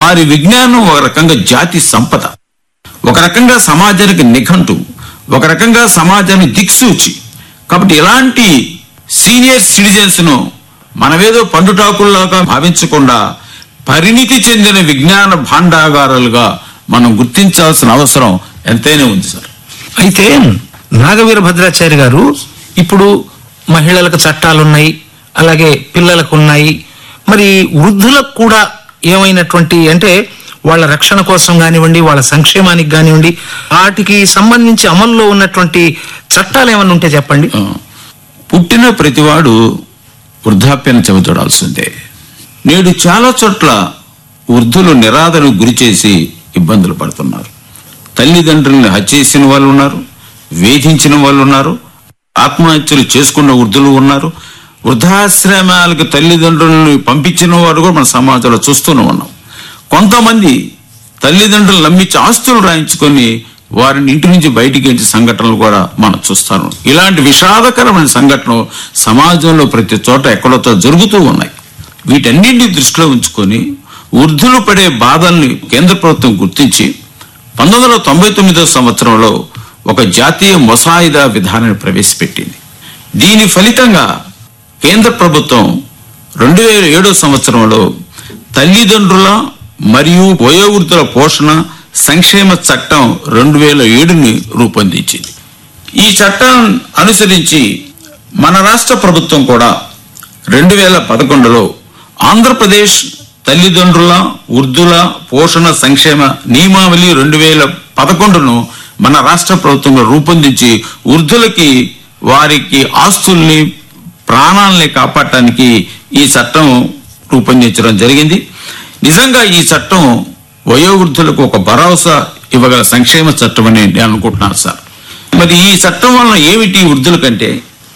వారి విజ్ఞానం ఒక రకంగా జాతి సంపద ఒక రకంగా సమాజానికి నిఘంటు ఒక రకంగా సమాజానికి దిక్సూచి కాబట్టి ఇలాంటి సీనియర్ సిటిజన్స్ ను మనమేదో పండుటాకుల్లాగా భావించకుండా పరిణితి చెందిన విజ్ఞాన భాండాగారాలుగా మనం గుర్తించాల్సిన అవసరం ఎంతైనా ఉంది సార్ అయితే నాగవీర భద్రాచారి గారు ఇప్పుడు మహిళలకు చట్టాలు ఉన్నాయి అలాగే పిల్లలకు ఉన్నాయి మరి వృద్ధులకు కూడా ఏమైనటువంటి అంటే వాళ్ళ రక్షణ కోసం కానివ్వండి వాళ్ళ సంక్షేమానికి కానివ్వండి వాటికి సంబంధించి అమల్లో ఉన్నటువంటి చట్టాలు ఏమైనా ఉంటే చెప్పండి ఆ, పుట్టిన ప్రతివాడు వృద్ధాప్యాన్ని చెబుతడాల్సిందే నేడు చాలా చోట్ల వృద్ధులు నిరాదరణకు గురి చేసి ఇబ్బందులు పడుతున్నారు తల్లిదండ్రుల్ని హత్యేసిన వాళ్ళు ఉన్నారు వేధించిన వాళ్ళు ఉన్నారు ఆత్మహత్యలు చేసుకున్న వృద్ధులు ఉన్నారు వృద్ధాశ్రమాలకు తల్లిదండ్రులను పంపించిన వారు కూడా మన సమాజంలో చూస్తూనే ఉన్నాం కొంతమంది తల్లిదండ్రులు నమ్మించి ఆస్తులు రాయించుకొని వారిని ఇంటి నుంచి బయటికి ఎంచి సంఘటనలు కూడా మనం చూస్తాను ఇలాంటి విషాదకరమైన సంఘటనలు సమాజంలో ప్రతి చోట ఎక్కడో జరుగుతూ ఉన్నాయి వీటన్నింటినీ దృష్టిలో ఉంచుకొని వృద్ధులు పడే బాధల్ని కేంద్ర ప్రభుత్వం గుర్తించి పంతొమ్మిది వందల తొంభై తొమ్మిదో సంవత్సరంలో ఒక జాతీయ ముసాయిదా విధానాన్ని ప్రవేశపెట్టింది దీని ఫలితంగా కేంద్ర ప్రభుత్వం రెండు వేల ఏడో సంవత్సరంలో తల్లిదండ్రుల మరియు వయోవృద్ధుల పోషణ సంక్షేమ చట్టం రెండు వేల ఏడుని రూపొందించింది ఈ చట్టం అనుసరించి మన రాష్ట్ర ప్రభుత్వం కూడా రెండు వేల పదకొండులో ఆంధ్రప్రదేశ్ తల్లిదండ్రుల వృద్ధుల పోషణ సంక్షేమ నియమావళి రెండు వేల పదకొండును మన రాష్ట్ర ప్రభుత్వంలో రూపొందించి వృద్ధులకి వారికి ఆస్తుల్ని ప్రాణాలని కాపాడటానికి ఈ చట్టం రూపొందించడం జరిగింది నిజంగా ఈ చట్టం వయోవృద్ధులకు ఒక భరోసా ఇవ్వగల సంక్షేమ చట్టం అని నేను అనుకుంటున్నాను సార్ మరి ఈ చట్టం వలన ఏమిటి వృద్ధుల కంటే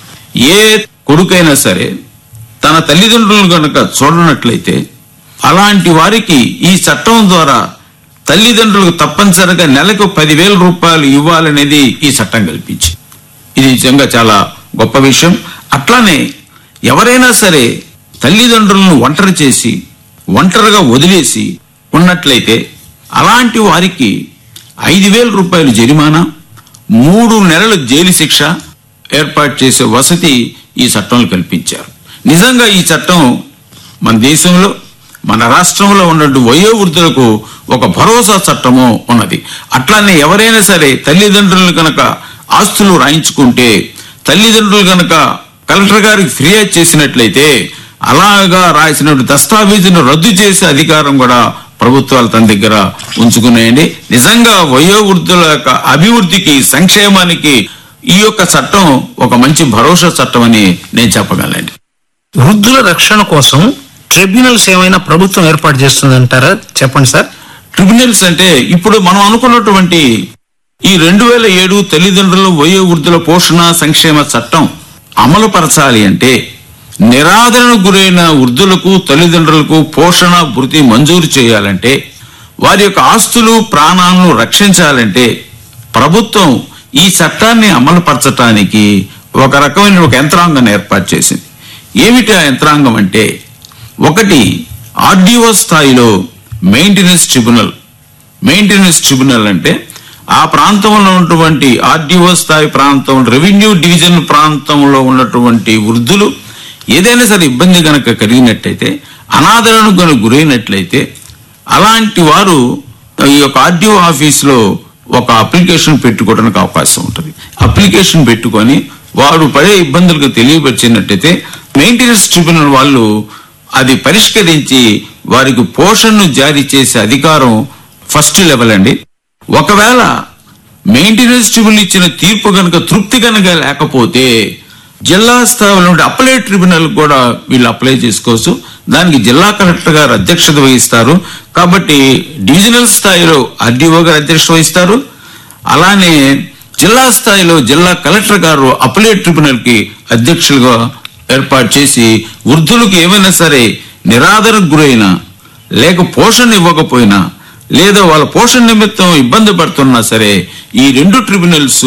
ఏ కొడుకైనా సరే తన తల్లిదండ్రులను కనుక చూడనట్లయితే అలాంటి వారికి ఈ చట్టం ద్వారా తల్లిదండ్రులకు తప్పనిసరిగా నెలకు పదివేల రూపాయలు ఇవ్వాలనేది ఈ చట్టం కల్పించి ఇది నిజంగా చాలా గొప్ప విషయం అట్లానే ఎవరైనా సరే తల్లిదండ్రులను ఒంటరి చేసి ఒంటరిగా వదిలేసి ఉన్నట్లయితే అలాంటి వారికి ఐదు వేల రూపాయలు జరిమానా మూడు నెలల జైలు శిక్ష ఏర్పాటు చేసే వసతి ఈ చట్టంలో కల్పించారు నిజంగా ఈ చట్టం మన దేశంలో మన రాష్ట్రంలో ఉన్నట్టు వయోవృద్ధులకు ఒక భరోసా చట్టము ఉన్నది అట్లానే ఎవరైనా సరే తల్లిదండ్రులు కనుక ఆస్తులు రాయించుకుంటే తల్లిదండ్రులు కనుక కలెక్టర్ గారికి ఫిర్యాదు చేసినట్లయితే అలాగా రాసిన దస్తావేజును రద్దు చేసే అధికారం కూడా ప్రభుత్వాలు తన దగ్గర ఉంచుకున్నాయండి నిజంగా వయోవృద్ధుల యొక్క అభివృద్ధికి సంక్షేమానికి ఈ యొక్క చట్టం ఒక మంచి భరోసా చట్టం అని నేను చెప్పగలండి వృద్ధుల రక్షణ కోసం ట్రిబ్యునల్స్ ఏమైనా ప్రభుత్వం ఏర్పాటు చేస్తుందంటారా చెప్పండి సార్ ట్రిబ్యునల్స్ అంటే ఇప్పుడు మనం అనుకున్నటువంటి ఈ రెండు వేల ఏడు తల్లిదండ్రుల వయోవృద్ధుల పోషణ సంక్షేమ చట్టం అమలు పరచాలి అంటే నిరాదరణకు గురైన వృద్ధులకు తల్లిదండ్రులకు పోషణ వృత్తి మంజూరు చేయాలంటే వారి యొక్క ఆస్తులు ప్రాణాలను రక్షించాలంటే ప్రభుత్వం ఈ చట్టాన్ని అమలు పరచటానికి ఒక రకమైన ఒక యంత్రాంగాన్ని ఏర్పాటు చేసింది ఏమిటి ఆ యంత్రాంగం అంటే ఒకటి ఆర్డీఓ స్థాయిలో మెయింటెనెన్స్ ట్రిబ్యునల్ మెయింటెనెన్స్ ట్రిబ్యునల్ అంటే ఆ ప్రాంతంలో ఉన్నటువంటి ఆర్డీఓ స్థాయి ప్రాంతం రెవెన్యూ డివిజన్ ప్రాంతంలో ఉన్నటువంటి వృద్ధులు ఏదైనా సరే ఇబ్బంది గనక కలిగినట్టయితే అనాదరణకు గనుక గురైనట్లయితే అలాంటి వారు ఈ యొక్క ఆర్డీఓ ఆఫీసులో ఒక అప్లికేషన్ పెట్టుకోవడానికి అవకాశం ఉంటుంది అప్లికేషన్ పెట్టుకొని వారు పడే ఇబ్బందులకు తెలియపరిచినట్టయితే మెయింటెనెన్స్ ట్రిబ్యునల్ వాళ్ళు అది పరిష్కరించి వారికి పోషణను జారీ చేసే అధికారం ఫస్ట్ లెవెల్ అండి ఒకవేళ మెయింటెనెన్స్ ట్రిబ్యునల్ ఇచ్చిన తీర్పు కనుక తృప్తి కనుక లేకపోతే జిల్లా స్థాయిలో ఉండే అప్లై ట్రిబ్యునల్ కూడా వీళ్ళు అప్లై చేసుకోవచ్చు దానికి జిల్లా కలెక్టర్ గారు అధ్యక్షత వహిస్తారు కాబట్టి డివిజనల్ స్థాయిలో ఆర్డీఓ గారు అధ్యక్షత వహిస్తారు అలానే జిల్లా స్థాయిలో జిల్లా కలెక్టర్ గారు అప్లై ట్రిబ్యునల్ కి అధ్యక్షులుగా ఏర్పాటు చేసి వృద్ధులకు ఏమైనా సరే నిరాదరణకు గురైనా లేక పోషణ ఇవ్వకపోయినా లేదా వాళ్ళ పోషణ నిమిత్తం ఇబ్బంది పడుతున్నా సరే ఈ రెండు ట్రిబ్యునల్స్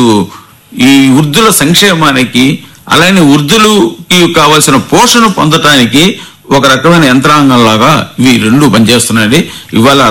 ఈ వృద్ధుల సంక్షేమానికి అలానే వృద్ధులకి కావాల్సిన పోషణ పొందటానికి ఒక రకమైన యంత్రాంగం లాగా ఇవి రెండు పనిచేస్తున్నాయండి ఇవాళ